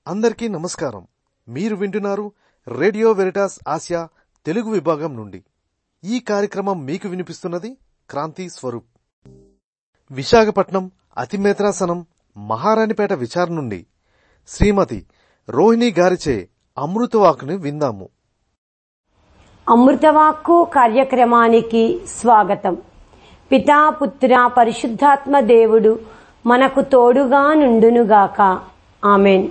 అందరికీ నమస్కారం మీరు వింటున్నారు రేడియో వెరిటాస్ ఆసియా తెలుగు విభాగం నుండి ఈ కార్యక్రమం మీకు వినిపిస్తున్నది క్రాంతి స్వరూప్ విశాఖపట్నం అతిమేత్రాసనం మహారాణిపేట విచారణ నుండి శ్రీమతి రోహిణి గారిచే అమృతవాకుని విందాము అమృతవాక్కు కార్యక్రమానికి స్వాగతం పితా పుత్ర పరిశుద్ధాత్మ దేవుడు మనకు తోడుగా నుండునుగాక ఆమెన్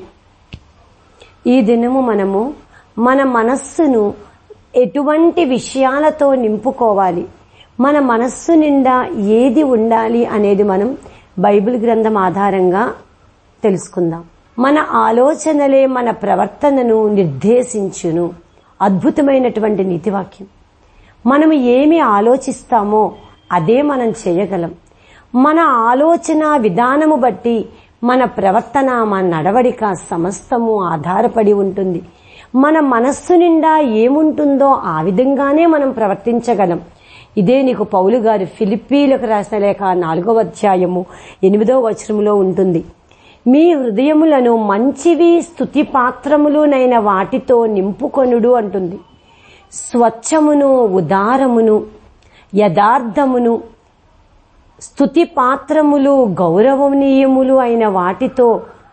ఈ దినము మనము మన మనస్సును ఎటువంటి విషయాలతో నింపుకోవాలి మన మనస్సు నిండా ఏది ఉండాలి అనేది మనం బైబిల్ గ్రంథం ఆధారంగా తెలుసుకుందాం మన ఆలోచనలే మన ప్రవర్తనను నిర్దేశించును అద్భుతమైనటువంటి నీతివాక్యం మనం ఏమి ఆలోచిస్తామో అదే మనం చేయగలం మన ఆలోచన విధానము బట్టి మన ప్రవర్తన మన నడవడిక సమస్తము ఆధారపడి ఉంటుంది మన మనస్సు నిండా ఏముంటుందో ఆ విధంగానే మనం ప్రవర్తించగలం ఇదే నీకు పౌలు గారు ఫిలిప్పీలకు రాసిన లేఖ నాలుగవ అధ్యాయము ఎనిమిదవ వచనములో ఉంటుంది మీ హృదయములను మంచివి స్థుతి పాత్రములునైన వాటితో నింపుకొనుడు అంటుంది స్వచ్ఛమును ఉదారమును యథార్థమును స్థుతి పాత్రములు గౌరవనీయములు అయిన వాటితో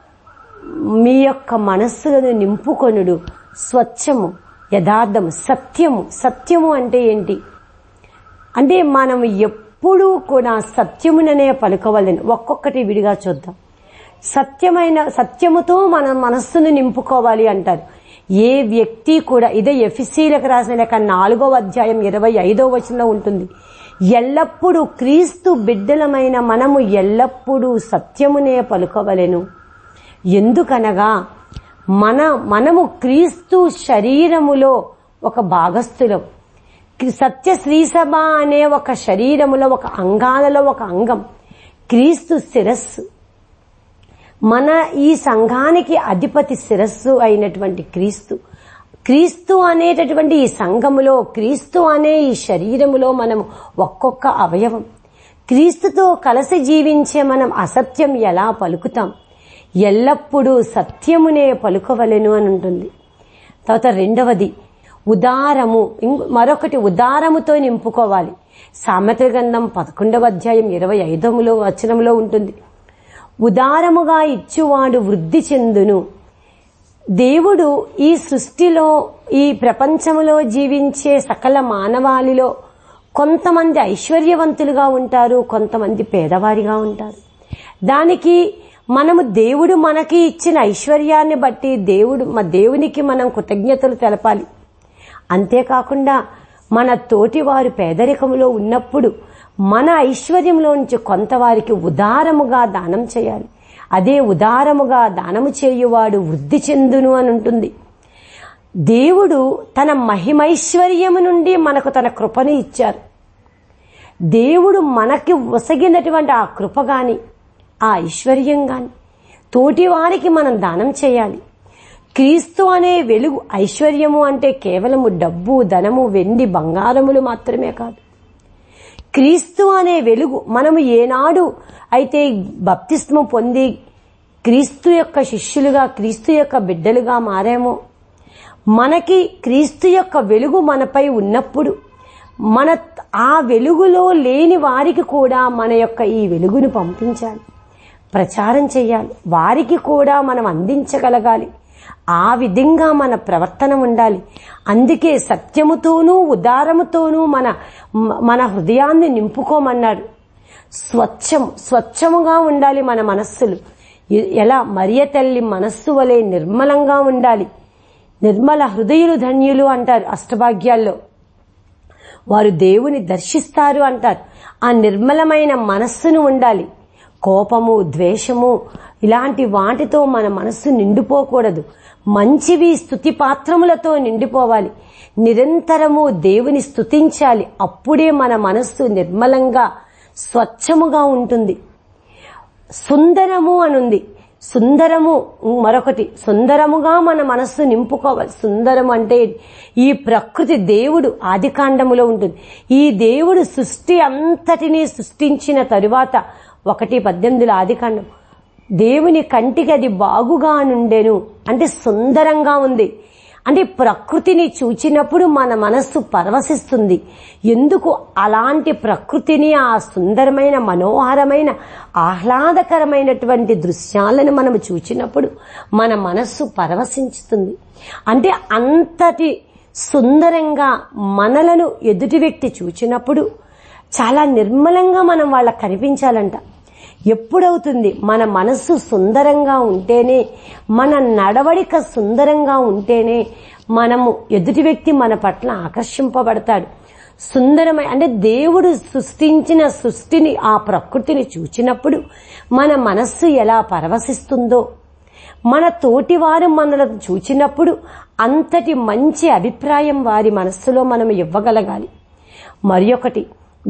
మీ యొక్క మనస్సులను నింపుకొనుడు స్వచ్ఛము యథార్థము సత్యము సత్యము అంటే ఏంటి అంటే మనం ఎప్పుడూ కూడా సత్యముననే పలుకోవాలని ఒక్కొక్కటి విడిగా చూద్దాం సత్యమైన సత్యముతో మన మనస్సును నింపుకోవాలి అంటారు ఏ వ్యక్తి కూడా ఇదే ఎఫిసీలకు రాసిన లేక నాలుగవ అధ్యాయం ఇరవై ఐదో వచనంలో ఉంటుంది ఎల్లప్పుడూ క్రీస్తు బిడ్డలమైన మనము ఎల్లప్పుడూ సత్యమునే పలుకోవలెను ఎందుకనగా మన మనము క్రీస్తు శరీరములో ఒక భాగస్థులం సత్య శ్రీసభ అనే ఒక శరీరములో ఒక అంగాలలో ఒక అంగం క్రీస్తు శిరస్సు మన ఈ సంఘానికి అధిపతి శిరస్సు అయినటువంటి క్రీస్తు క్రీస్తు అనేటటువంటి ఈ సంఘములో క్రీస్తు అనే ఈ శరీరములో మనం ఒక్కొక్క అవయవం క్రీస్తుతో కలిసి జీవించే మనం అసత్యం ఎలా పలుకుతాం ఎల్లప్పుడూ సత్యమునే పలుకవలెను అని ఉంటుంది తర్వాత రెండవది ఉదారము మరొకటి ఉదారముతో నింపుకోవాలి సామెత గ్రంథం పదకొండవ అధ్యాయం ఇరవై ఐదములో వచనంలో ఉంటుంది ఉదారముగా ఇచ్చువాడు వృద్ధి చెందును దేవుడు ఈ సృష్టిలో ఈ ప్రపంచములో జీవించే సకల మానవాళిలో కొంతమంది ఐశ్వర్యవంతులుగా ఉంటారు కొంతమంది పేదవారిగా ఉంటారు దానికి మనము దేవుడు మనకి ఇచ్చిన ఐశ్వర్యాన్ని బట్టి దేవుడు మా దేవునికి మనం కృతజ్ఞతలు తెలపాలి అంతేకాకుండా మన తోటివారు పేదరికములో ఉన్నప్పుడు మన ఐశ్వర్యంలో నుంచి కొంతవారికి ఉదారముగా దానం చేయాలి అదే ఉదారముగా దానము చేయువాడు వృద్ధి చెందును అని ఉంటుంది దేవుడు తన మహిమైశ్వర్యము నుండి మనకు తన కృపను ఇచ్చారు దేవుడు మనకి ఒసగినటువంటి ఆ కృప గాని ఆ ఐశ్వర్యం గాని తోటివారికి మనం దానం చేయాలి క్రీస్తు అనే వెలుగు ఐశ్వర్యము అంటే కేవలము డబ్బు ధనము వెండి బంగారములు మాత్రమే కాదు క్రీస్తు అనే వెలుగు మనము ఏనాడు అయితే బప్తిస్మం పొంది క్రీస్తు యొక్క శిష్యులుగా క్రీస్తు యొక్క బిడ్డలుగా మారామో మనకి క్రీస్తు యొక్క వెలుగు మనపై ఉన్నప్పుడు మన ఆ వెలుగులో లేని వారికి కూడా మన యొక్క ఈ వెలుగును పంపించాలి ప్రచారం చేయాలి వారికి కూడా మనం అందించగలగాలి ఆ విధంగా మన ప్రవర్తన ఉండాలి అందుకే సత్యముతోనూ ఉదారముతోనూ మన మన హృదయాన్ని నింపుకోమన్నాడు స్వచ్ఛం స్వచ్ఛముగా ఉండాలి మన మనస్సులు ఎలా మరియ తల్లి మనస్సు వలె నిర్మలంగా ఉండాలి నిర్మల హృదయులు ధన్యులు అంటారు అష్టభాగ్యాల్లో వారు దేవుని దర్శిస్తారు అంటారు ఆ నిర్మలమైన మనస్సును ఉండాలి కోపము ద్వేషము ఇలాంటి వాటితో మన మనస్సు నిండిపోకూడదు మంచివి స్థుతి పాత్రములతో నిండిపోవాలి నిరంతరము దేవుని స్థుతించాలి అప్పుడే మన మనస్సు నిర్మలంగా స్వచ్ఛముగా ఉంటుంది సుందరము అనుంది సుందరము మరొకటి సుందరముగా మన మనస్సు నింపుకోవాలి సుందరం అంటే ఈ ప్రకృతి దేవుడు ఆదికాండములో ఉంటుంది ఈ దేవుడు సృష్టి అంతటినీ సృష్టించిన తరువాత ఒకటి పద్దెనిమిదిలో ఆదికాండం దేవుని కంటికి అది బాగుగా నుండెను అంటే సుందరంగా ఉంది అంటే ప్రకృతిని చూచినప్పుడు మన మనస్సు పరవశిస్తుంది ఎందుకు అలాంటి ప్రకృతిని ఆ సుందరమైన మనోహరమైన ఆహ్లాదకరమైనటువంటి దృశ్యాలను మనం చూచినప్పుడు మన మనస్సు పరవశించుతుంది అంటే అంతటి సుందరంగా మనలను ఎదుటి వ్యక్తి చూచినప్పుడు చాలా నిర్మలంగా మనం వాళ్ళకి కనిపించాలంట ఎప్పుడవుతుంది మన మనస్సు సుందరంగా ఉంటేనే మన నడవడిక సుందరంగా ఉంటేనే మనము ఎదుటి వ్యక్తి మన పట్ల ఆకర్షింపబడతాడు సుందరమై అంటే దేవుడు సృష్టించిన సృష్టిని ఆ ప్రకృతిని చూచినప్పుడు మన మనస్సు ఎలా పరవశిస్తుందో మన తోటివారు మనలను చూచినప్పుడు అంతటి మంచి అభిప్రాయం వారి మనస్సులో మనం ఇవ్వగలగాలి మరి ఒకటి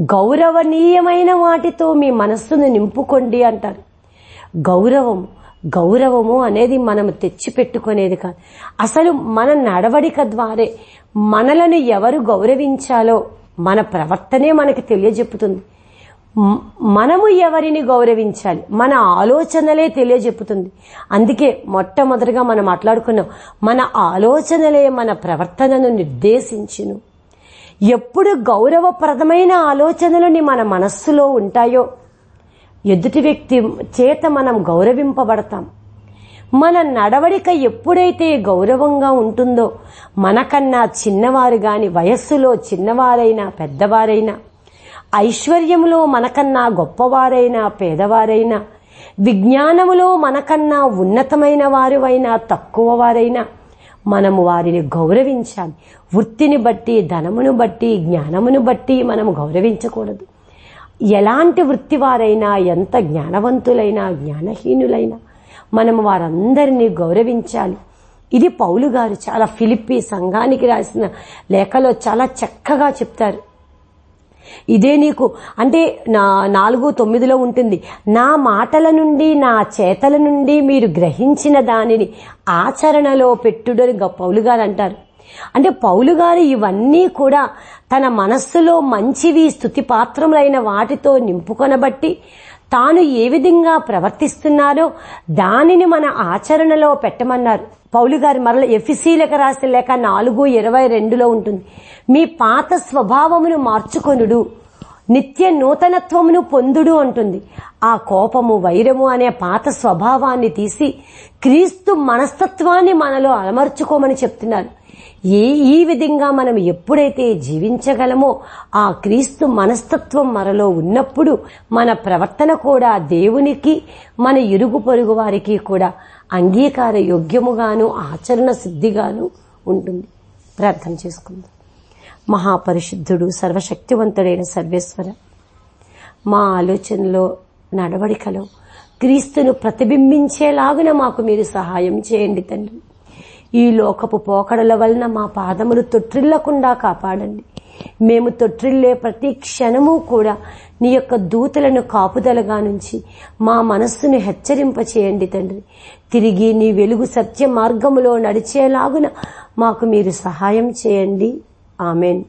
గౌరవనీయమైన వాటితో మీ మనస్సును నింపుకోండి అంటారు గౌరవం గౌరవము అనేది మనం తెచ్చిపెట్టుకునేది కాదు అసలు మన నడవడిక ద్వారే మనలను ఎవరు గౌరవించాలో మన ప్రవర్తనే మనకి తెలియజెప్పుతుంది మ్- మనము ఎవరిని గౌరవించాలి మన ఆలోచనలే తెలియజెప్పుతుంది అందుకే మొట్టమొదటిగా మనం మాట్లాడుకున్నాం మన ఆలోచనలే మన ప్రవర్తనను నిర్దేశించును ఎప్పుడు గౌరవప్రదమైన ఆలోచనలు మన మనస్సులో ఉంటాయో ఎదుటి వ్యక్తి చేత మనం గౌరవింపబడతాం మన నడవడిక ఎప్పుడైతే గౌరవంగా ఉంటుందో మనకన్నా చిన్నవారు గాని వయస్సులో చిన్నవారైనా పెద్దవారైనా ఐశ్వర్యములో మనకన్నా గొప్పవారైనా పేదవారైనా విజ్ఞానములో మనకన్నా ఉన్నతమైన వారువైనా తక్కువ వారైనా మనము వారిని గౌరవించాలి వృత్తిని బట్టి ధనమును బట్టి జ్ఞానమును బట్టి మనము గౌరవించకూడదు ఎలాంటి వృత్తి వారైనా ఎంత జ్ఞానవంతులైనా జ్ఞానహీనులైనా మనము వారందరినీ గౌరవించాలి ఇది పౌలు గారు చాలా ఫిలిప్పి సంఘానికి రాసిన లేఖలో చాలా చక్కగా చెప్తారు ఇదే నీకు అంటే నా నాలుగు తొమ్మిదిలో ఉంటుంది నా మాటల నుండి నా చేతల నుండి మీరు గ్రహించిన దానిని ఆచరణలో పెట్టుడని గ- పౌలు గారు అంటారు అంటే పౌలు గారు ఇవన్నీ కూడా తన మనస్సులో మంచివి స్థుతిపాత్రములైన వాటితో నింపుకొనబట్టి తాను ఏ విధంగా ప్రవర్తిస్తున్నారో దానిని మన ఆచరణలో పెట్టమన్నారు పౌలు గారు మరల ఎఫిసీలకు రాసిన లేక నాలుగు ఇరవై రెండులో ఉంటుంది మీ పాత స్వభావమును మార్చుకొనుడు నిత్య నూతనత్వమును పొందుడు అంటుంది ఆ కోపము వైరము అనే పాత స్వభావాన్ని తీసి క్రీస్తు మనస్తత్వాన్ని మనలో అలమర్చుకోమని చెప్తున్నారు ఏ ఈ విధంగా మనం ఎప్పుడైతే జీవించగలమో ఆ క్రీస్తు మనస్తత్వం మనలో ఉన్నప్పుడు మన ప్రవర్తన కూడా దేవునికి మన ఇరుగు పొరుగు వారికి కూడా అంగీకార యోగ్యముగాను ఆచరణ సిద్ధిగాను ఉంటుంది ప్రార్థన చేసుకుందాం మహాపరిశుద్ధుడు సర్వశక్తివంతుడైన సర్వేశ్వర మా ఆలోచనలో నడవడికలో క్రీస్తును ప్రతిబింబించేలాగున మాకు మీరు సహాయం చేయండి తండ్రి ఈ లోకపు పోకడల వలన మా పాదములు తొట్టిల్లకుండా కాపాడండి మేము తొట్టిల్లే ప్రతి క్షణము కూడా నీ యొక్క దూతలను కాపుదలగా నుంచి మా మనస్సును హెచ్చరింప చేయండి తండ్రి తిరిగి నీ వెలుగు సత్య మార్గములో నడిచేలాగున మాకు మీరు సహాయం చేయండి ఆమెన్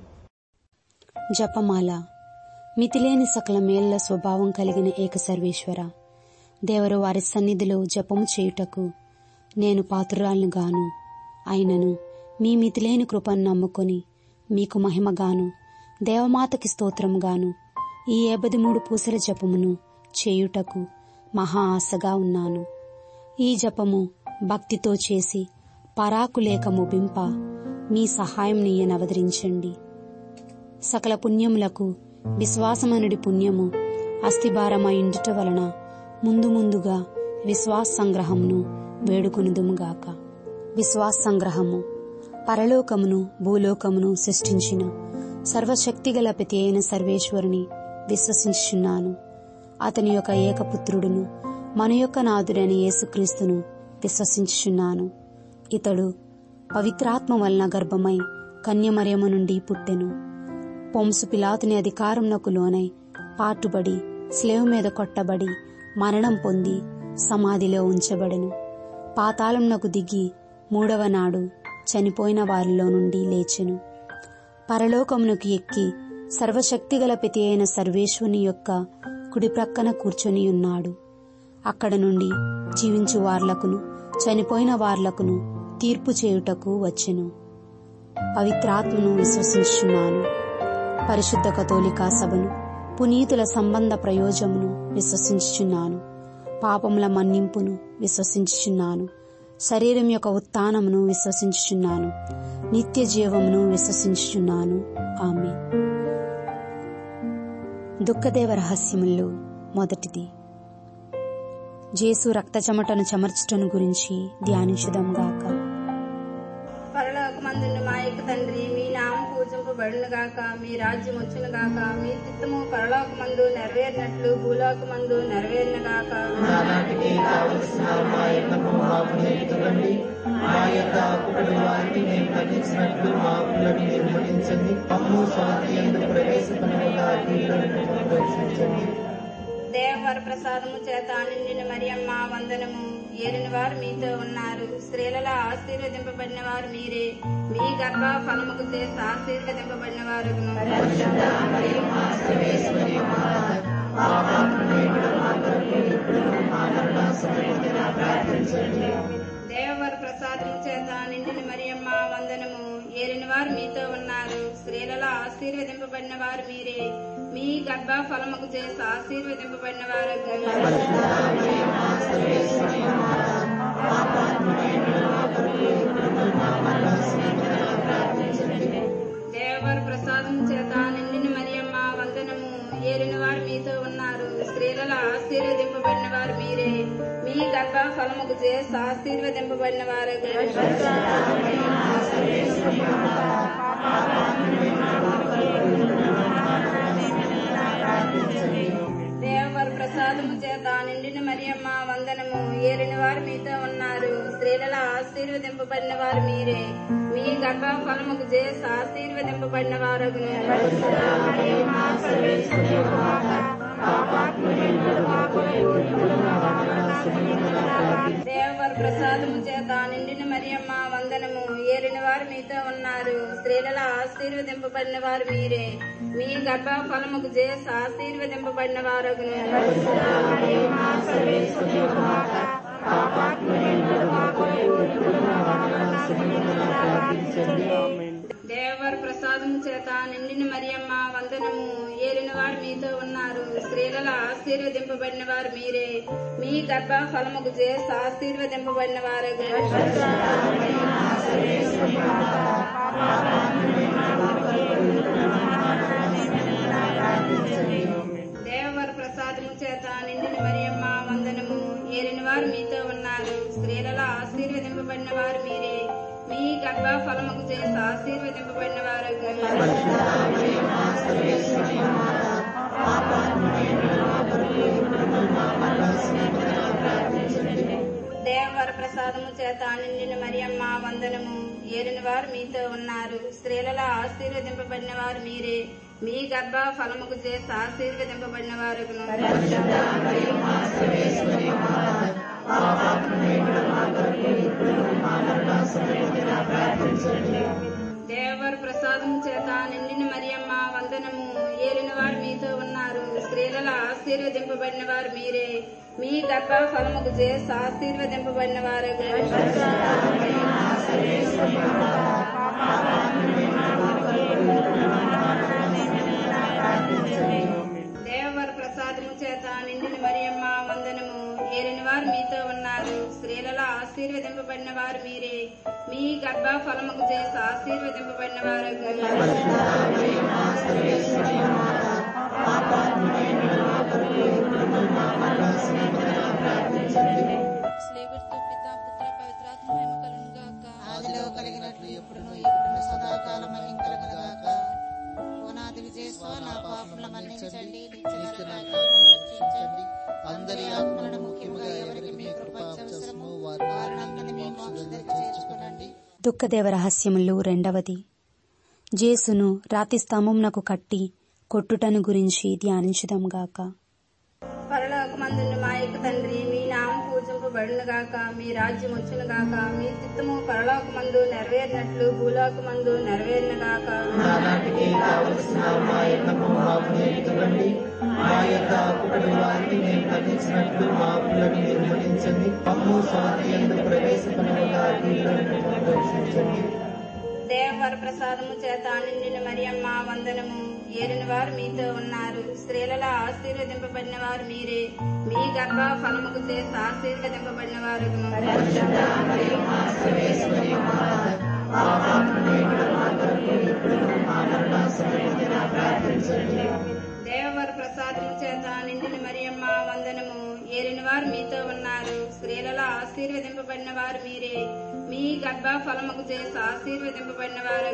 జపమాల మితిలేని సకల మేళ్ల స్వభావం కలిగిన ఏక సర్వేశ్వర దేవరు వారి సన్నిధిలో జపము చేయుటకు నేను పాత్రురాలను గాను అయినను మీ మితిలేని కృపను నమ్ముకొని మీకు మహిమగాను దేవమాతకి స్తోత్రముగాను ఈ ఏబది మూడు పూసల జపమును చేయుటకు మహా ఆశగా ఉన్నాను ఈ జపము భక్తితో చేసి పరాకు లేక ముగింప మీ సహాయం నీయనవదరించండి సకల పుణ్యములకు విశ్వాసమనుడి పుణ్యము అస్థిభారమైండుట వలన ముందు ముందుగా విశ్వాస సంగ్రహమును వేడుకొనుదుముగాక విశ్వాస సంగ్రహము పరలోకమును భూలోకమును సృష్టించిన సర్వశక్తిగల ప్రతి అయిన సర్వేశ్వరుని విశ్వసించుచున్నాను అతని యొక్క ఏకపుత్రుడును మన యొక్క నాథుడైన యేసుక్రీస్తును విశ్వసించుచున్నాను ఇతడు పవిత్రాత్మ వలన గర్భమై కన్యమరియము నుండి పుట్టెను పొంసు పిలాతుని అధికారంనకు లోనై పాటుబడి స్లేవ్ మీద కొట్టబడి మరణం పొంది సమాధిలో ఉంచబడెను పాతాళంనకు దిగి మూడవ నాడు చనిపోయిన వారిలో నుండి లేచెను పరలోకమునకు ఎక్కి సర్వశక్తిగల ప్రతి అయిన సర్వేశ్వని యొక్క కుడి ప్రక్కన కూర్చొని ఉన్నాడు అక్కడ నుండి జీవించు వార్లకును చనిపోయిన వార్లకును తీర్పు చేయుటకు వచ్చెను పవిత్రాత్మను విశ్వసించుచున్నాను పరిశుద్ధ కథోలికా సభను పునీతుల సంబంధ ప్రయోజమును విశ్వసించుచున్నాను పాపముల మన్నింపును విశ్వసించుచున్నాను శరీరం యొక్క ఉత్థానమును విశ్వసించుచున్నాను నిత్య జీవమును విశ్వసించుచున్నాను ఆమె దుఃఖదేవ రహస్యముల్లో మొదటిది జేసు రక్త చెమటను చెమర్చటను గురించి ధ్యానించుదాం గాక పరలోకమందున్న మా యొక్క తండ్రి మీ నామం పూజింపబడును గాక మీ రాజ్యం వచ్చును గాక మీ చిత్తము పరలోకమందు నెరవేరినట్లు భూలోకమందు నెరవేరిన గాక నానాటికి కావలసిన మా ఎన్నము మాకు నేర్చుకోండి మా యొక్క అప్పుల వారిని మేము మన్నించినట్లు మా అప్పులను మీరు మన్నించండి మమ్ము స్వాతి ఎందుకు ప్రవేశపడగా రక్షించండి దేవవర ప్రసాదము చేత నిండిన మరియమ్మ వందనము ఏలిన వారు మీతో ఉన్నారు స్త్రీలలో ఆశీర్వదింపబడిన వారు మీరే మీ గర్భ ఫలముకు చేసి ఆశీర్వదింపబడిన వారు దేవవర ప్రసాదము చేత నిండిన మరియమ్మ వందనము ఏలిన వారు మీతో ఉన్నారు స్త్రీలలో ఆశీర్వదింపబడిన వారు మీరే మీ గర్భ ఫలముకు చేసి ఆశీర్వదింపబడిన వారు దేవర ప్రసాదం చేత నిండిన మరియమ్మ వందనము ఏలిన వారు మీతో ఉన్నారు స్త్రీలలో ఆశీర్వదింపబడిన వారు మీరే మీ గర్భ ఫలముకు చేసి ఆశీర్వదింపబడిన వారు దేవర ప్రసాదము చేత నిండిన మరియమ్మ వందనము ఏలిన వారు మీతో ఉన్నారు స్త్రీలలో ఆశీర్వదింపబడిన వారు మీరే మీ గర్భ ఫలముకు చేసి ఆశీర్వదింపబడిన వారు దేవర ప్రసాదము చేత నిండిన మరియమ్మ వందనము ఏలిన వారు మీతో ఉన్నారు స్త్రీలలో ఆశీర్వదింపబడిన వారు మీరే మీ గర్భ ఫలముకు చేసి ఆశీర్వదింపబడిన వారు దేవర ప్రసాదం చేత నిండిన మరియమ్మ వందనము ఏలిన వారు మీతో ఉన్నారు స్త్రీలలో ఆశీర్వదింపబడిన వారు మీరే మీ గర్భ ఫలముకు చేసి ఆశీర్వదింపబడిన వారు దేవర ప్రసాదము చేత నిండిన మరియమ్మ వందనము ఏలిన వారు మీతో ఉన్నారు స్త్రీలలో ఆశీర్వదింపబడిన వారు మీరే మీ గర్భ ఫలముకు చేసి ఆశీర్వదింపబడిన వారు దేవర ప్రసాదము చేత నిండిన మరియమ్మ వందనము ఏలిన వారు మీతో ఉన్నారు స్త్రీలలో ఆశీర్వదింపబడిన వారు మీరే మీ గర్భ ఫలముకు చేసి ఆశీర్వదింపబడిన వారు దేవర ప్రసాదం చేత నిండిన మరియమ్మ వందనము ఏలిన వారు మీతో ఉన్నారు స్త్రీలలో ఆశీర్వదింపబడిన వారు మీరే మీ గర్భ ఫలముకు చేసి ఆశీర్వదింపబడిన వారు దేవర ప్రసాదము చేత నిండిన మరియమ్మ వందనము ఏలిన వారు మీతో ఉన్నారు స్త్రీలలో ఆశీర్వదింపబడిన వారు మీరే మీ గర్భ ఫలముకు చేసి ఆశీర్వదింపబడిన వారు స్లేవర్తో పిత పుత్ర పవిత్రాత్మ మహిమ కలుగును గాక ఆదిలో కలిగినట్లు ఎప్పుడును ఇప్పుడును సదాకాలం కలుగునుగాక ఓనాది విజయస్వ నా పాపముల మన్నించండి నిత్య నరకాగ్ని రక్షించండి అందరి ఆత్మలను ముఖ్యముగా ఎవరికి మీ కృప అవసరమో వారిని మీ మోక్షంలోకి చేర్చుకునండి దుఃఖదేవ రహస్యములు రెండవది జేసును రాతి స్తంభమునకు కట్టి కొట్టుటను గురించి ధ్యానించుదాం గాక పరలోకమందున్న మా యొక్క తండ్రి మీ నామం పూజింప ఆశీర్వదింపబడిన గాక మీ రాజ్యం వచ్చును గాక మీ చిత్తము పరలోకమందు నెరవేరినట్లు భూలోకమందు నెరవేరిన గాక నానాటికి కావలసిన మా ఎన్నము మాకు నేర్చుకోండి మా యొక్క అప్పుడి వారిని మేము మన్నించినట్లు మా అప్పులను మీరు మన్నించండి అమ్ము స్వాతి ఎందుకు ప్రవేశపడగా రక్షించండి దేవవర ప్రసాదము చేత నిండిన మరియమ్మ వందనము ఏలిన వారు మీతో ఉన్నారు స్త్రీలలో ఆశీర్వదింపబడిన వారు మీరే మీ గర్భ ఫలముకు చేసి ఆశీర్వదింపబడిన వారు దేవవర ప్రసాదము చేత నిండిన మరియమ్మ వందనము ఏలిన వారు మీతో ఉన్నారు స్త్రీలలో ఆశీర్వదింపబడిన వారు మీరే మీ గర్భ ఫలముకు చేసి ఆశీర్వదింపబడిన వారు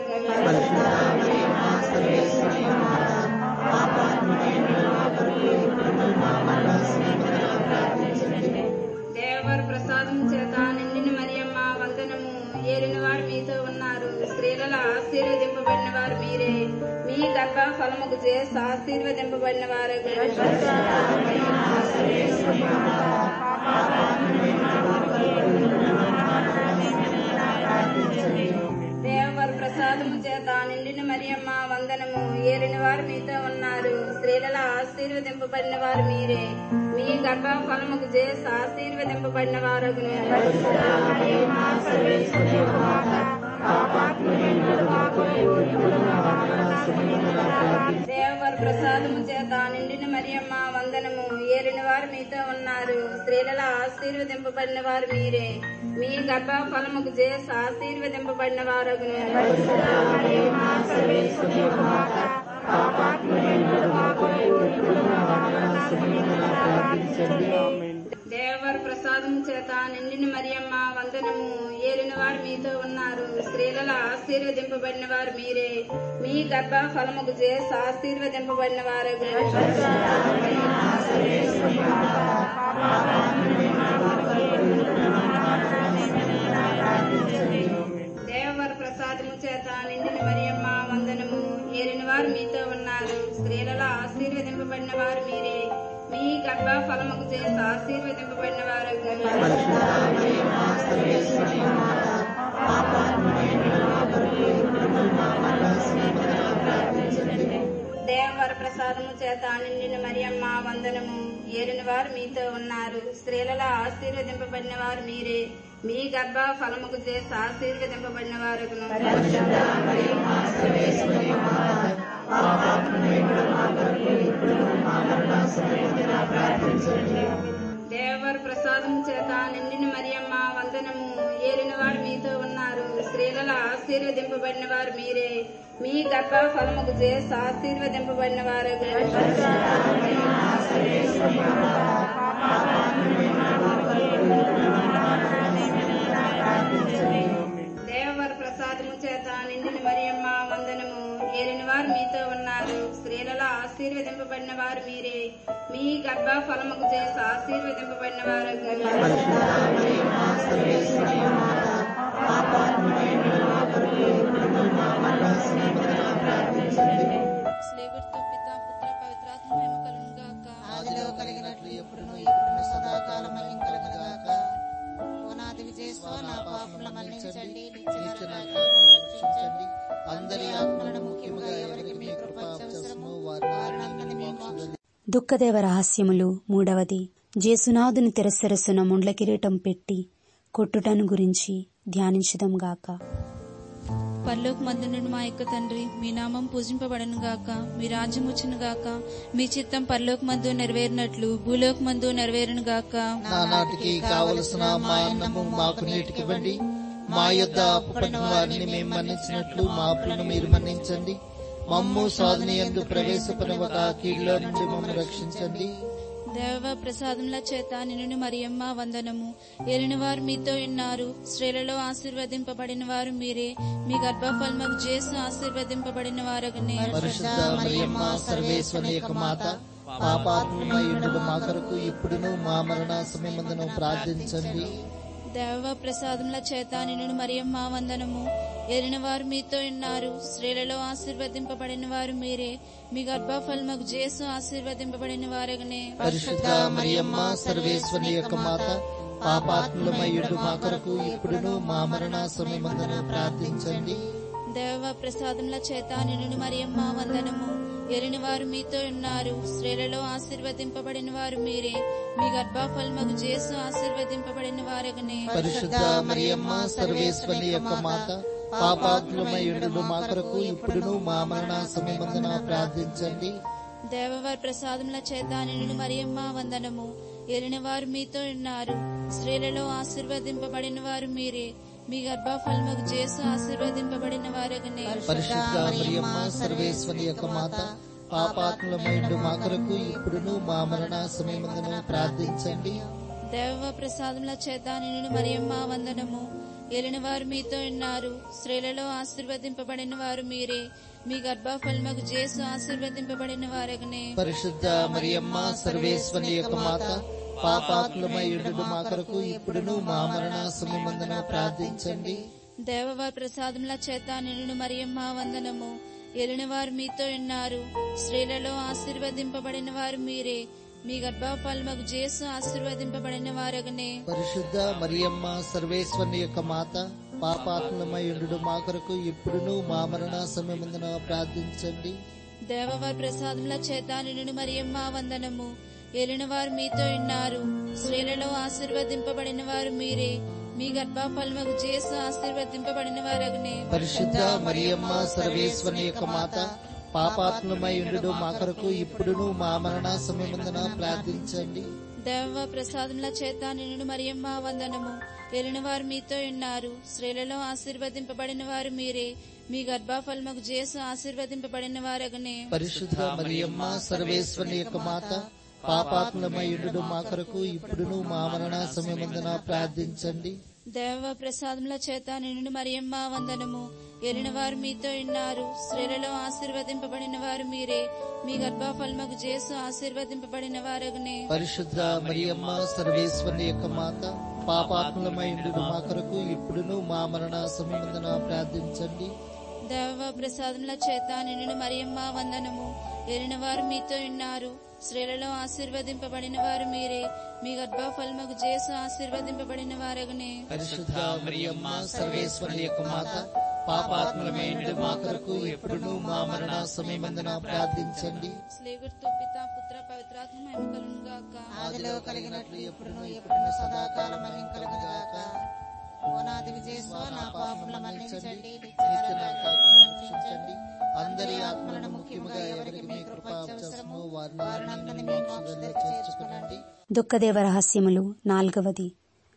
దేవవర ప్రసాదం చేత నిండిన మరియమ్మ వందనము ఏలిన వారు మీతో ఉన్నారు స్త్రీలలో ఆశీర్వదింపబడిన వారు మీరే మీ గర్భ ఫలముకు చేసి ఆశీర్వదింపబడిన వారు దేవవర ప్రసాదము చేత నిండిన మరియమ్మ వందనము ఏలిన వారు మీతో ఉన్నారు స్త్రీలలో ఆశీర్వదింపబడిన వారు మీరే మీ గర్భ ఫలముకు చేసి ఆశీర్వదింపబడిన వారు దేవవర ప్రసాదము చేత నిండిన మరియమ్మ వందనము ఏలిన వారు మీతో ఉన్నారు స్త్రీలలో ఆశీర్వదింపబడిన వారు మీరే మీ గర్భ ఫలముకు చేసి ఆశీర్వదింపబడిన వారు దేవవర ప్రసాదము చేత నిండిన మరియమ్మ వందనము ఏలిన వారు మీతో ఉన్నారు స్త్రీలలో ఆశీర్వదింపబడిన వారు మీరే మీ గర్భ ఫలముకు చేసి ఆశీర్వదింపబడిన వారు దేవవర ప్రసాదము చేత నిండిన మరియమ్మ వందనము ఏలిన వారు మీతో ఉన్నారు స్త్రీలలో ఆశీర్వదింపబడిన వారు మీరే మీ గర్భ ఫలముకు చేసి ఆశీర్వదింపబడిన వారు దేవవర ప్రసాదము చేత నిండిన మరియమ్మ వందనము ఏలిన వారు మీతో ఉన్నారు స్త్రీలలో ఆశీర్వదింపబడిన వారు మీరే మీ గర్భ ఫలముకు చేసి ఆశీర్వదింపబడిన వారు దేవవర ప్రసాదము చేత నిండిన మరియమ్మ వందనము ఏలిన వారు మీతో ఉన్నారు స్త్రీలలో ఆశీర్వదింపబడిన వారు మీరే మీ గర్భ ఫలముకు చేసి ఆశీర్వదింపబడిన వారు దేవవర ప్రసాదము చేత నిండిన మరియమ్మ వందనము ఏలిన వారు మీతో ఉన్నారు స్త్రీలలో ఆశీర్వదింపబడిన వారు మీరే మీ గర్భ ఫలముకు చేసి ఆశీర్వదింపబడిన వారు స్లేవర్తో పిత పుత్ర పవిత్రాత్మ మహిమ కలుగును గాక ఆదిలో కలిగినట్లు ఎప్పుడును ఇప్పుడును సదాకాలం కలుగుగాక ఓనాది విజయస్వ నా పాపముల మన్నించండి నిత్య నరకాగ్ని రక్షించండి అందరి ఆత్మలను ముఖ్యముగా ఎవరికి మీ కృప అవసరమో వారిని మీ మోక్ష దుఃఖదేవ రహస్యములు మూడవది జేసునాథుని తెరసరసున ముండ్ల కిరీటం పెట్టి కొట్టుటను గురించి ధ్యానించుదాం గాక పరలోక మందునుడు మా యొక్క తండ్రి మీ నామం పూజింపబడను గాక మీ రాజ్యం వచ్చును గాక మీ చిత్తం పరలోక మందు నెరవేరినట్లు భూలోక మందు నెరవేరును గాక నానాటికి కావలసిన మా అన్నము మాకు నేటికివ్వండి మా యొద్ద అప్పుపడిన వారిని మేము మన్నించినట్లు మా అప్పులను మీరు మన్నించండి మమ్ము సాధన ఎందు ప్రవేశపడవక కీడులో నుండి మమ్మల్ని రక్షించండి దేవ ప్రసాదముల చేత నిన్ను మరియమ్మ వందనము ఏలిన వారు మీతో ఉన్నారు స్త్రీలలో ఆశీర్వదింపబడిన వారు మీరే మీ గర్భఫలముకు చేసు ఆశీర్వదింపబడిన వారగనే పరిశుద్ధ మరియమ్మ సర్వేశ్వరి యొక్క మాత పాపాత్మయుడు మా కొరకు ఇప్పుడును మా మరణ సమయమందును ప్రార్థించండి దేవ ప్రసాదముల చేత నిన్ను మరియమ్మ వందనము ఏలిన వారు మీతో ఉన్నారు స్త్రీలలో ఆశీర్వదింపబడిన వారు మీరే మీ గర్భఫలముకు చేసు ఆశీర్వదింపబడిన వారగనే పరిశుద్ధ మరియమ్మ సర్వేశ్వరి యొక్క మాత పాపాత్ములమయ్యుడు మా కొరకు ఇప్పుడును మా మరణ సమయమందున ప్రార్థించండి దేవ ప్రసాదముల చేత నిన్ను మరియమ్మ వందనము ఎలిని వారు మీతో ఉన్నారు స్త్రీలలో ఆశీర్వదింపబడిన వారు మీరే మీ గర్భఫలమగు జేసు ఆశీర్వదింపబడిన వారగనే పరిశుద్ధ మరియమ్మ సర్వేశ్వరి యొక్క మాత పాపాత్ములమయ్యుడు మా కొరకు ఇప్పుడును మా మరణ సమయమందున ప్రార్థించండి దేవవారి ప్రసాదముల చేత నిన్ను మరియమ్మ వందనము ఎలిని వారు మీతో ఉన్నారు స్త్రీలలో ఆశీర్వదింపబడిన వారు మీరే మీ గర్భఫలమగు జేసు ఆశీర్వదింపబడిన వారగనే పరిశుద్ధ మరియమ్మ సర్వేశ్వరి యొక్క మాత పాపాత్ములమైండు మా కొరకు ఇప్పుడును మా మరణ సమయమందున ప్రార్థించండి దేవ ప్రసాదముల చేత నిన్ను మరియమ్మ వందనము ఎలిని వారు మీతో ఉన్నారు స్త్రీలలో ఆశీర్వదింపబడిన వారు మీరే మీ గర్భఫలమగు జేసు ఆశీర్వదింపబడిన వారగనే పరిశుద్ధ మరియమ్మ సర్వేశ్వరి యొక్క మాత పాపాత్ములమైండు మా కొరకు ఇప్పుడును మా మరణ సమయమందున ప్రార్థించండి దేవవారి ప్రసాదముల చేత నిన్ను మరియమ్మ వందనము ఎలిని వారు మీతో ఉన్నారు స్త్రీలలో ఆశీర్వదింపబడిన వారు మీరే మీ గర్భఫలమగు జేసు ఆశీర్వదింపబడిన వారగనే పరిశుద్ధ మరియమ్మ సర్వేశ్వరి యొక్క మాత పాపాత్ములమైండు మా కొరకు ఇప్పుడును మా మరణ సమయమందున ప్రార్థించండి దేవవారి ప్రసాదముల చేత నిన్ను మరియమ్మ వందనము ఏలిన వారు మీతో ఉన్నారు స్త్రీలలో ఆశీర్వదింపబడిన వారు మీరే మీ గర్భఫలమగు జేసు ఆశీర్వదింపబడిన వారగనే పరిశుద్ధ మరియమ్మ సర్వేశ్వరి యొక్క మాత పాపాత్ములమైండు మా కొరకు ఇప్పుడును మా మరణ సమయమందున ప్రార్థించండి దేవ ప్రసాదముల చేత నిన్ను మరియమ్మ వందనము ఏలిన వారు మీతో ఉన్నారు స్త్రీలలో ఆశీర్వదింపబడిన వారు మీరే మీ గర్భఫలమగు జేసు ఆశీర్వదింపబడిన వారగనే పరిశుద్ధ మరియమ్మ సర్వేశ్వరి యొక్క మాత పాపాత్ములమైండు మా కొరకు ఇప్పుడును మా మరణ సమయమందున ప్రార్థించండి దేవ ప్రసాదముల చేత నిన్ను మరియమ్మ వందనము ఎలిన వారు మీతో ఉన్నారు స్త్రీలలో ఆశీర్వదింపబడిన వారు మీరే మీ గర్భఫలమగు జేసు ఆశీర్వదింపబడిన వారగనే పరిశుద్ధ మరియమ్మ సర్వేశ్వరి యొక్క మాత పాపాత్ములమైండు మా కొరకు ఇప్పుడును మా మరణ సమయమందున ప్రార్థించండి దేవ ప్రసాదముల చేత నిన్ను మరియమ్మ వందనము ఎలిన వారు మీతో ఉన్నారు స్త్రీలలో ఆశీర్వదింపబడిన వారు మీరే మీ గర్భఫలమగు జేసు ఆశీర్వదింపబడిన వారగనే పరిశుద్ధ మరియమ్మ సర్వేశ్వరి యొక్క మాత పాపాత్ములమైండు మా కొరకు ఇప్పుడును మా మరణ సమయమందున ప్రార్థించండి స్లేగుర్తు పిత పుత్ర పవిత్రాత్మ మహిమ కలుగును గాక ఆదిలో కలిగినట్లు ఎప్పుడును ఎప్పుడును సదాకాలం మహిం కలుగుగాక ఓనాది విజయస్వ నా పాపముల మన్నించండి నిత్య నా పాపములను రక్షించండి అందరి ఆత్మలను ముఖ్యముగా ఎవరికి మీ కృప అవసరమో వారిని మీ మోక్షంలో చేర్చుకునండి దుఃఖదేవ రహస్యములు నాల్గవది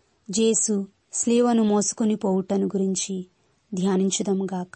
జేసు స్లీవను మోసుకుని పోవుటను గురించి ధ్యానించుదాముగాక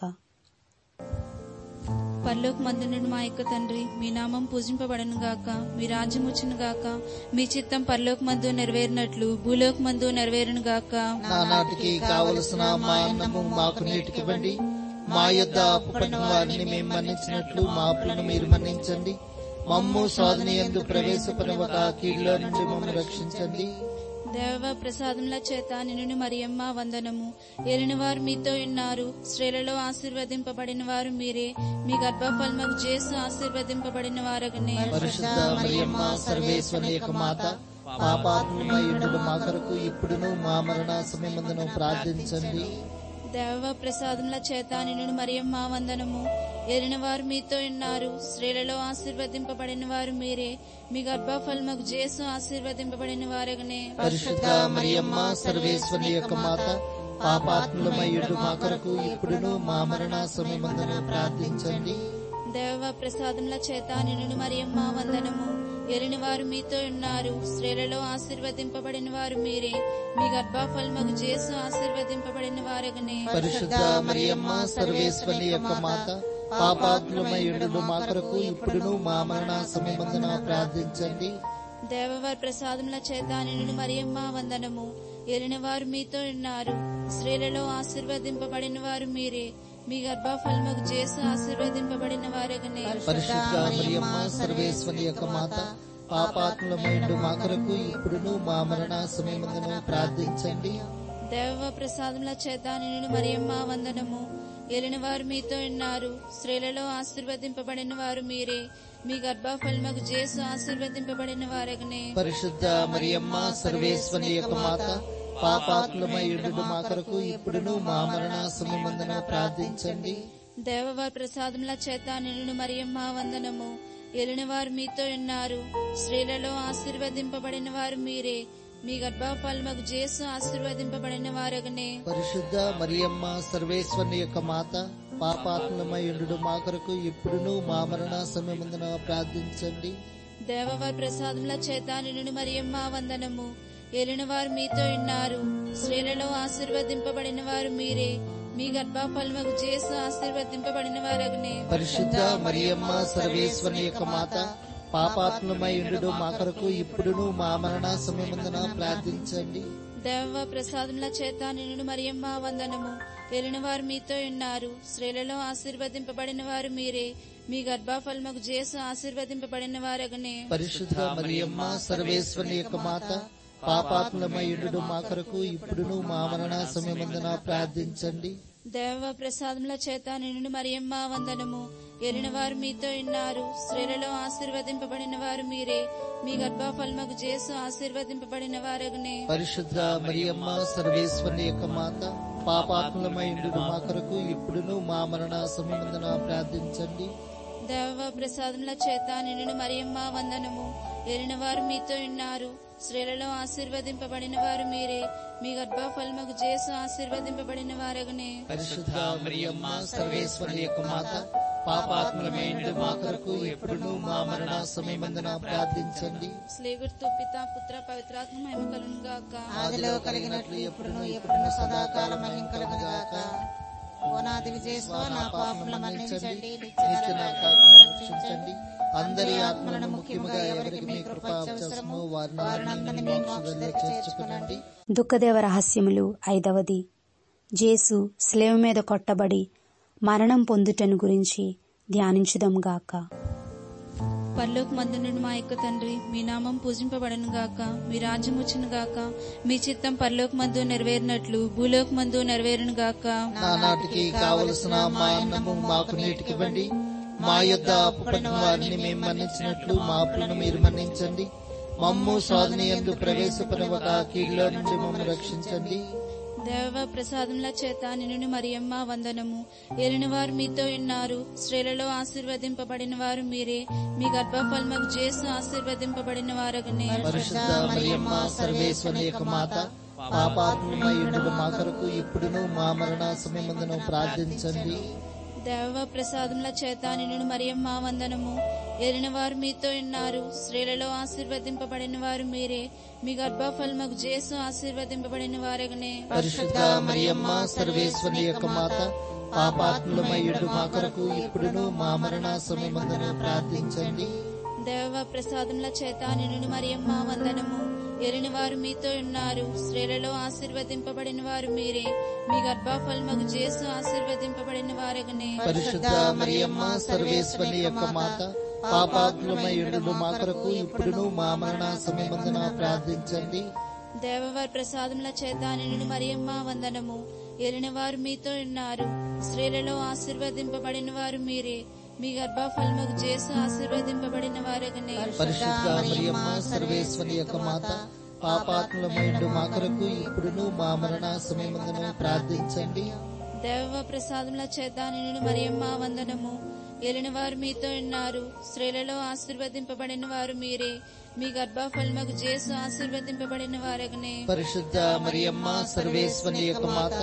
పరలోక మందునుడు మా యొక్క తండ్రి మీ నామం పూజింపబడను గాక మీ రాజ్యం వచ్చును గాక మీ చిత్తం పరలోక మందు నెరవేరినట్లు భూలోక మందు నెరవేరును గాక నానాటికి కావలసిన మా అన్నము మాకు నీటికివ్వండి మా యొద్ద అప్పుపడిన వారిని మేము మన్నించినట్లు మా అప్పులను మీరు మన్నించండి మమ్ము సాధన ఎందు ప్రవేశపడవక కీడులో నుండి మమ్మల్ని రక్షించండి దేవ ప్రసాదముల చేత నిన్ను మరియమ్మ వందనము ఏలిన వారు మీతో ఉన్నారు స్త్రీలలో ఆశీర్వదింపబడిన వారు మీరే మీ గర్భఫలమగు జేసు ఆశీర్వదింపబడిన వారగనే పరిశుద్ధ మరియమ్మ సర్వేశ్వరి యొక్క మాత పాపాత్మయుడు మా కొరకు ఇప్పుడును మా మరణ సమయమందును ప్రార్థించండి దేవ ప్రసాదముల చేత నిన్ను మరియమ్మ వందనము ఏలిన వారు మీతో ఉన్నారు స్త్రీలలో ఆశీర్వదింపబడిన వారు మీరే మీ గర్భఫలమగు జేసు ఆశీర్వదింపబడిన వారగనే పరిశుద్ధ మరియమ్మ సర్వేశ్వరి యొక్క మాత పాపాత్ములమయుడు మా కొరకు ఇప్పుడును మా మరణ సమయమందును ప్రార్థించండి దేవ ప్రసాదముల చేత నిన్ను మరియమ్మ వందనము ఏలిన వారు మీతో ఉన్నారు స్త్రీలలో ఆశీర్వదింపబడిన వారు మీరే మీ గర్భఫలమగు జేసు ఆశీర్వదింపబడిన వారగనే పరిశుద్ధ మరియమ్మ సర్వేశ్వరి యొక్క మాత పాపాత్ములమయుడు మా కొరకు ఇప్పుడును మా మరణ సమయమందున ప్రార్థించండి దేవవారి ప్రసాదముల చేత నిన్ను మరియమ్మ వందనము ఏలిన వారు మీతో ఉన్నారు స్త్రీలలో ఆశీర్వదింపబడిన వారు మీరే మీ గర్భఫలమగు జేసు ఆశీర్వదింపబడిన వారగనే పరిశుద్ధ మరియమ్మ సర్వేశ్వరి యొక్క మాత పాపాత్ములమైండు మా కొరకు ఇప్పుడును మా మరణ సమయమందును ప్రార్థించండి దేవ ప్రసాదముల చేత నిన్ను మరియమ్మ వందనము ఏలిన వారు మీతో ఉన్నారు స్త్రీలలో ఆశీర్వదింపబడిన వారు మీరే మీ గర్భఫలముకు చేసు ఆశీర్వదింపబడిన వారగనే పరిశుద్ధ మరియమ్మ సర్వేశ్వరి యొక్క మాత పాపాత్మయుడు మా కొరకు ఇప్పుడును మా మరణ సమయమందున ప్రార్థించండి దేవవారి ప్రసాదముల చేత నిన్ను మరియమ్మ వందనము ఏలిన వారు మీతో ఉన్నారు స్త్రీలలో ఆశీర్వదింపబడిన వారు మీరే మీ గర్భఫలముకు చేసు ఆశీర్వదింపబడిన వారగనే పరిశుద్ధ మరియమ్మ సర్వేశ్వరి యొక్క మాత పాపాత్మయుడు మా కొరకు ఇప్పుడును మా మరణ సమయమందున ప్రార్థించండి దేవవారి ప్రసాదముల చేత నిన్ను మరియమ్మ వందనము ఏలిన వారు మీతో ఉన్నారు స్త్రీలలో ఆశీర్వదింపబడిన వారు మీరే మీ గర్భఫలముకు చేసు ఆశీర్వదింపబడిన వారగనే పరిశుద్ధ మరియమ్మ సర్వేశ్వరి యొక్క మాత పాపాత్మయుడు మా కొరకు ఇప్పుడును మా మరణ సమయమందున ప్రార్థించండి దేవ ప్రసాదముల చేత నిన్ను మరియమ్మ వందనము ఏలిన వారు మీతో ఉన్నారు స్త్రీలలో ఆశీర్వదింపబడిన వారు మీరే మీ గర్భఫలముకు చేసు ఆశీర్వదింపబడిన వారగనే పరిశుద్ధ మరియమ్మ సర్వేశ్వరి యొక్క మాత పాపాత్మయుడు మా కొరకు ఇప్పుడును మా మరణ సమయమందున ప్రార్థించండి దేవ ప్రసాదముల చేత నిన్ను మరియమ్మ వందనము ఏలిన వారు మీతో ఉన్నారు స్త్రీలలో ఆశీర్వదింపబడిన వారు మీరే మీ గర్భఫలముకు చేసు ఆశీర్వదింపబడిన వారగనే పరిశుద్ధ మరియమ్మ సర్వేశ్వరి యొక్క మాత పాపాత్మయుడు మా కొరకు ఇప్పుడును మా మరణ సమయమందున ప్రార్థించండి దేవ ప్రసాదముల చేత నిన్ను మరియమ్మ వందనము ఏలిన వారు మీతో ఉన్నారు స్త్రీలలో ఆశీర్వదింపబడిన వారు మీరే మీ గర్భఫలముకు చేసు ఆశీర్వదింపబడిన వారగనే పరిశుద్ధ మరియమ్మ సర్వేశ్వరి యొక్క మాత పాపాత్మలమైన మా కొరకు ఎప్పుడును మా మరణ సమయమందున ప్రార్థించండి స్లేగుర్తు పిత పుత్ర పవిత్రాత్మ మహిమ కలును గాక ఆదిలో కలిగినట్లు ఎప్పుడును ఎప్పుడును సదాకాలం మహిం కలుగుగాక ఓనాది విజయస్వ నా పాపముల మన్నించండి నిత్య నరకాలను రక్షించండి అందరి ఆత్మలను ముఖ్యముగా ఎవరికి మీ కృప అవసరమో వారిని మీ మోక్షంలో చేర్చుకునండి దుఃఖదేవ రహస్యములు ఐదవది జేసు స్లేవ మీద కొట్టబడి మరణం పొందుటను గురించి ధ్యానించుదాంగాక పరలోక మందునుడు మా యొక్క తండ్రి మీ నామం పూజింపబడను గాక మీ రాజ్యం వచ్చును గాక మీ చిత్తం పరలోక మందు నెరవేరినట్లు భూలోక మందు నెరవేరును గాక నానాటికి కావలసిన మా అన్నము మాకు నీటికివ్వండి మా యొద్ద అప్పుపడిన వారిని మేము మన్నించినట్లు మా అప్పులను మీరు మన్నించండి మమ్ము స్వాధీని ఎందు ప్రవేశపరవక కీడులో నుండి మమ్మల్ని రక్షించండి దేవ ప్రసాదముల చేత నిన్ను మరియమ్మ వందనము ఏలిన వారు మీతో ఉన్నారు స్త్రీలలో ఆశీర్వదింపబడిన వారు మీరే మీ గర్భఫలముకు చేసు ఆశీర్వదింపబడిన వారగనే పరిశుద్ధ మరియమ్మ సర్వేశ్వరి యొక్క మాత పాపాత్మయుడు మా కొరకు ఇప్పుడును మా మరణ సమయమందును ప్రార్థించండి దేవ ప్రసాదముల చేత నిన్ను మరియమ్మ వందనము ఏలిన వారు మీతో ఉన్నారు స్త్రీలలో ఆశీర్వదింపబడిన వారు మీరే మీ గర్భఫలముకు చేసు ఆశీర్వదింపబడిన వారగనే పరిశుద్ధ మరియమ్మ సర్వేశ్వరి యొక్క మాత పాపాత్మయుడు మా కొరకు ఇప్పుడును మా మరణ సమయమందును ప్రార్థించండి దేవ ప్రసాదముల చేత నిన్ను మరియమ్మ వందనము ఏలిన వారు మీతో ఉన్నారు స్త్రీలలో ఆశీర్వదింపబడిన వారు మీరే మీ గర్భఫలముకు చేసు ఆశీర్వదింపబడిన వారగనే పరిశుద్ధ మరియమ్మ సర్వేశ్వరి యొక్క మాత పాపాత్మయుడు మా కొరకు ఇప్పుడును మా మరణ సమయమందున ప్రార్థించండి దేవవారి ప్రసాదముల చేత నిన్ను మరియమ్మ వందనము ఏలిన వారు మీతో ఉన్నారు స్త్రీలలో ఆశీర్వదింపబడిన వారు మీరే మీ గర్భఫలముకు చేసు ఆశీర్వదింపబడిన వారగనే పరిశుద్ధ మరియమ్మ సర్వేశ్వరి యొక్క మాత పాపాత్మయుడు మా కొరకు ఇప్పుడును మా మరణ సమయమందున ప్రార్థించండి దేవ ప్రసాదముల చేత నిన్ను మరియమ్మ వందనము ఏలిన వారు మీతో ఉన్నారు స్త్రీలలో ఆశీర్వదింపబడిన వారు మీరే మీ గర్భఫలముకు చేసు ఆశీర్వదింపబడిన వారగనే పరిశుద్ధ మరియమ్మ సర్వేశ్వరి యొక్క మాత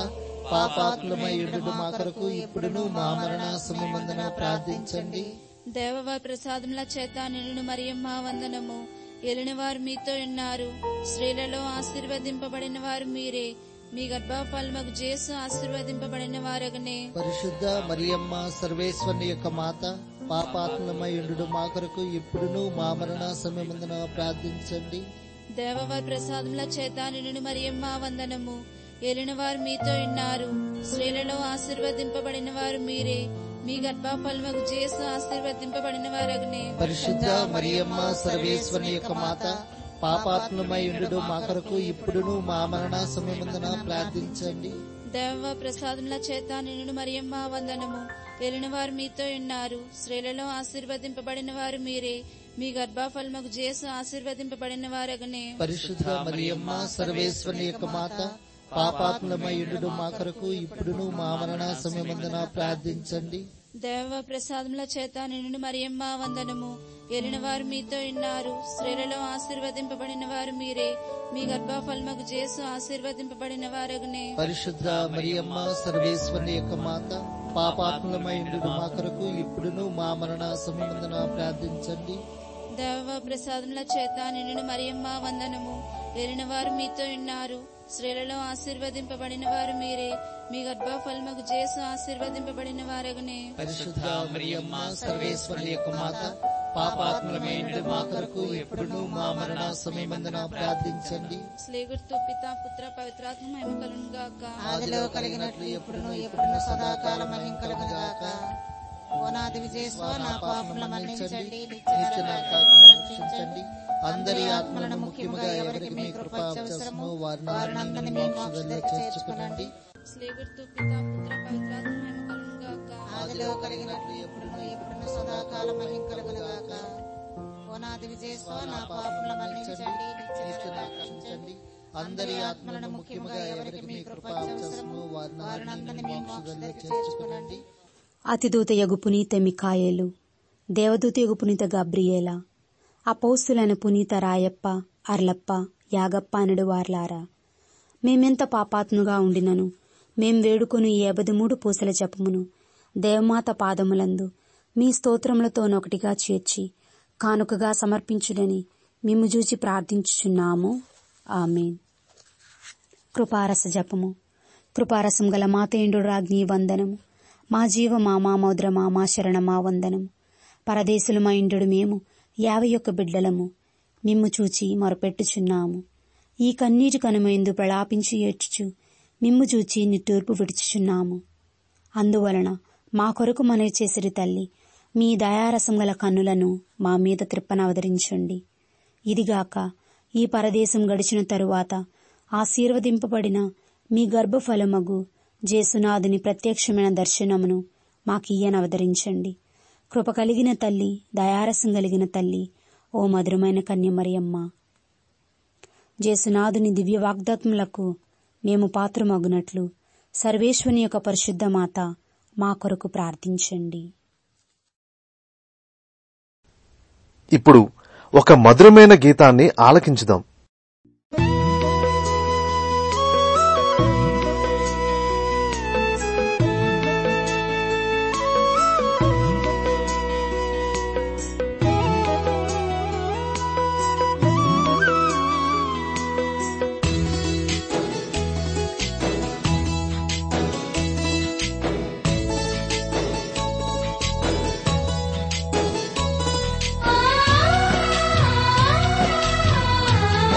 పాపాత్మయుడు మా కొరకు ఇప్పుడును మా మరణ సమయమందున ప్రార్థించండి దేవవారి ప్రసాదముల చేత నిన్ను మరియమ్మ వందనము ఏలిన వారు మీతో ఉన్నారు స్త్రీలలో ఆశీర్వదింపబడిన వారు మీరే మీ గర్భఫలముకు చేసు ఆశీర్వదింపబడిన వారగనే పరిశుద్ధ మరియమ్మ సర్వేశ్వరి యొక్క మాత పాపాత్మయుడు మా కొరకు ఇప్పుడును మా మరణ సమయమందున ప్రార్థించండి దేవవారి ప్రసాదముల చేత నిన్ను మరియమ్మ వందనము ఏలిన వారు మీతో ఉన్నారు స్త్రీలలో ఆశీర్వదింపబడిన వారు మీరే మీ గర్భఫలముకు చేసు ఆశీర్వదింపబడిన వారగనే పరిశుద్ధ మరియమ్మ సర్వేశ్వరి యొక్క మాత పాపాత్మలమై ఉండు మా కొరకు ఇప్పుడును మా మరణ సమయమందున ప్రార్థించండి దేవ ప్రసాదముల చేత నిన్ను మరియమ్మ వందనము వెళ్ళిన వారు మీతో ఉన్నారు స్త్రీలలో ఆశీర్వదింపబడిన వారు మీరే మీ గర్భఫలముకు చేసు ఆశీర్వదింపబడిన వారగనే పరిశుద్ధ మరియమ్మ సర్వేశ్వరి యొక్క మాత పాపాత్మలమై ఉండు మా కొరకు ఇప్పుడును మా మరణ సమయమందున ప్రార్థించండి దేవ ప్రసాదముల చేత నిన్ను మరియమ్మ వందనము వెళ్ళిన వారు మీతో ఉన్నారు స్త్రీలలో ఆశీర్వదింపబడిన వారు మీరే మీ గర్భఫలముకు చేసు ఆశీర్వదింపబడిన వారగనే పరిశుద్ధ మరియమ్మ సర్వేశ్వరి యొక్క మాత పాపాత్మలమై ఉండు మా కొరకు ఇప్పుడును మా మరణ సమయమందున ప్రార్థించండి దేవ ప్రసాదముల చేత నిన్ను మరియమ్మ వందనము వెళ్ళిన వారు మీతో ఉన్నారు స్త్రీలలో ఆశీర్వదింపబడిన వారు మీరే మీ గర్భఫలముకు చేసు ఆశీర్వదింపబడిన వారగనే పరిశుద్ధ మరియమ్మ సర్వేశ్వరి యొక్క మాత పాపాత్మలమై ఉండు మా కొరకు ఇప్పుడును మా మరణ సమయమందున ప్రార్థించండి స్లేగుర్తు పిత పుత్ర పవిత్రాత్మ మహిమ కలుగును గాక ఆదిలో కలిగినట్లు ఎప్పుడును ఎప్పుడును సదాకాలం మహిం కలుగునుగాక ఓనాది విజయస్వ నా పాపముల మన్నించండి నిత్య నరకాగ్ని రక్షించండి అందరి ఆత్మలను ముఖ్యముగా ఎవరికి మీ కృప అవసరమో వారిని మీ మోక్షంలో చేర్చుకునండి స్లేగుర్తు పిత పుత్ర పవిత్రాత్మ మహిమ కలుగును గాక ఆదిలో కలిగినట్లు ఎప్పుడును ఎప్పుడును సదాకాలం మహిం కలుగునుగాక ఓనాది విజయస్వ నా పాపముల మన్నించండి నిత్య నరకాగ్ని రక్షించండి అందరి ఆత్మలను ముఖ్యముగా ఎవరికి మీ కృప అవసరమో వారిని మీ మోక్షంలో చేర్చుకునండి అతిదూత యగు పునీత మికాయేలు దేవదూత యగు పునీత గబ్రియేల అపౌస్తులైన పునీత రాయప్ప అర్లప్ప యాగప్ప అనడు వార్లారా మేమెంత పాపాత్ముగా ఉండినను మేం వేడుకొని ఈ మూడు పూసల జపమును దేవమాత పాదములందు మీ స్తోత్రములతోనొకటిగా చేర్చి కానుకగా సమర్పించుడని మిమ్ము చూచి ప్రార్థించుచున్నాము ఆమెన్ కృపారస జపము కృపారసం గల మాతేండు రాజ్ఞి వందనము మా జీవ మా మామౌద్ర మా మా శరణ మా వందనము పరదేశులు మా ఇండు మేము యాభై ఒక్క బిడ్డలము మిమ్ము చూచి మొరపెట్టుచున్నాము ఈ కన్నీటి కనుమైందు ప్రలాపించి ఏడ్చుచు మిమ్ము చూచి నిట్టూర్పు విడుచుచున్నాము అందువలన మా కొరకు మనవి చేసిరి తల్లి మీ దయారసం గల కన్నులను మా మీద త్రిప్పనవతరించండి ఇదిగాక ఈ పరదేశం గడిచిన తరువాత ఆశీర్వదింపబడిన మీ గర్భఫలమగు జేసునాథుని ప్రత్యక్షమైన దర్శనమును మాకియ్యనవతరించండి కృప కలిగిన తల్లి దయారసం కలిగిన తల్లి ఓ మధురమైన కన్యమరియమ్మ జేసునాథుని దివ్య వాగ్దాత్ములకు మేము పాత్రమగునట్లు సర్వేశ్వని యొక్క పరిశుద్ధ మాత మా కొరకు ప్రార్థించండి ఇప్పుడు ఒక మధురమైన గీతాన్ని ఆలకించుదాం ఆ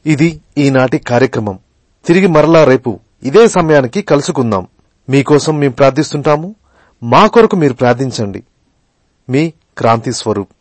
ఇది ఈనాటి కార్యక్రమం తిరిగి మరలా రేపు ఇదే సమయానికి కలుసుకుందాం మీకోసం మేము ప్రార్థిస్తుంటాము మా కొరకు మీరు ప్రార్థించండి మీ క్రాంతి స్వరూప్